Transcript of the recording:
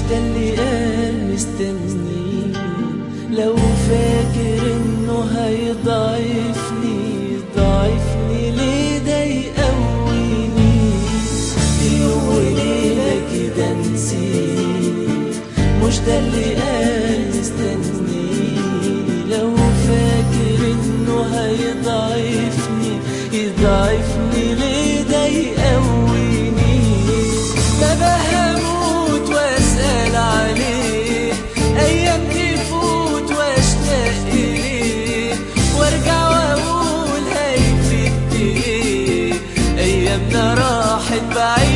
ده اللي قال مستني لو فاكر انه هيضعفني ضعفني ليه ده يقويني يوم وليلة كده نسيني مش ده اللي قال مستني لو فاكر انه هيضعفني يضعفني ليه ده يقويني بابا هموت واسأل عليه ايام تفوت واشتاق اليه وارجع واقول هيفيد ايه ايامنا راحت بعيد